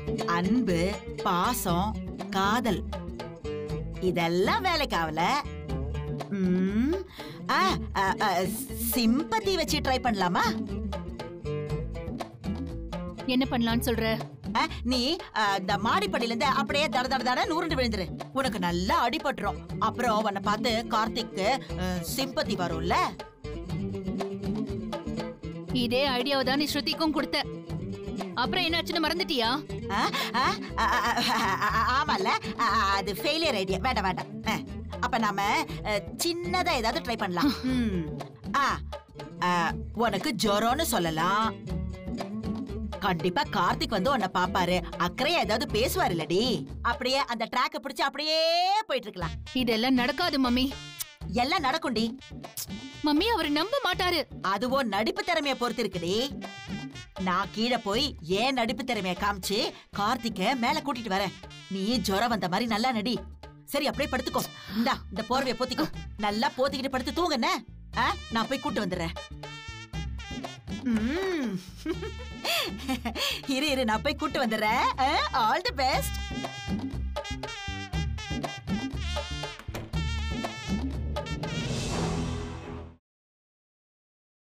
அன்பு பாசம் காதல் இதெல்லாம் வேலைக்கு ஆகல ம், ஆ, ஆ, ஆ, சிம்பத்தி வச்சு ட்ரை பண்ணலாமா என்ன பண்ணலாம்னு சொல்ற ஆ, நீ ஆ, இந்த மாடிப்படியில இருந்து அப்படியே தட தட தட நூறுண்டு விழுந்துரு உனக்கு நல்லா அடிபட்டுரும் அப்புறம் உன்னை பார்த்து கார்த்திக்கு சிம்பத்தி வரும்ல இதே ஐடியாவை தான் நீ ஸ்ருதிக்கும் கொடுத்த அப்புறம் என்னாச்சுன்னு மறந்துட்டியா ஆ, ஆ, ஆ, ஆ, ஆ, ஆ, ஆமால ஆ, அது ஃபெயிலியர் ஐடியா வேண்டாம் வேண்டாம் ஆ, அப்ப நாம ஆ, சின்னதா ஏதாவது ட்ரை பண்ணலாம் ம். ஆ, ஆ, உனக்கு ஜொரம்னு சொல்லலாம் கண்டிப்பா கார்த்திக் வந்து உன்னை பாப்பாரு அக்கறையா ஏதாவது பேசுவாரு இல்லடி அப்படியே அந்த ட்ராக்க பிடிச்சு அப்படியே போயிட்டு இருக்கலாம் இதெல்லாம் நடக்காது மம்மி எல்லாம் நடக்கும்டி மம்மி அவர் நம்ப மாட்டாரு அதுவோ நடிப்பு திறமைய பொறுத்து இருக்குடி நான் கீழே போய் ஏன் நடிப்பு திறமைய காமிச்சு கார்த்திக்க மேல கூட்டிட்டு வரேன் நீ ஜுரம் வந்த மாதிரி நல்லா நடி சரி அப்படியே படுத்துக்கோ இந்தா இந்த போர்வைய போத்திக்கோ நல்லா போத்திக்கிட்டு படுத்து தூங்குன ஆ, நான் போய் கூட்டு வந்துடுறேன் ம். இரு இரு நான் போய் கூட்டு வந்துடுறேன் ஆல் தி பெஸ்ட்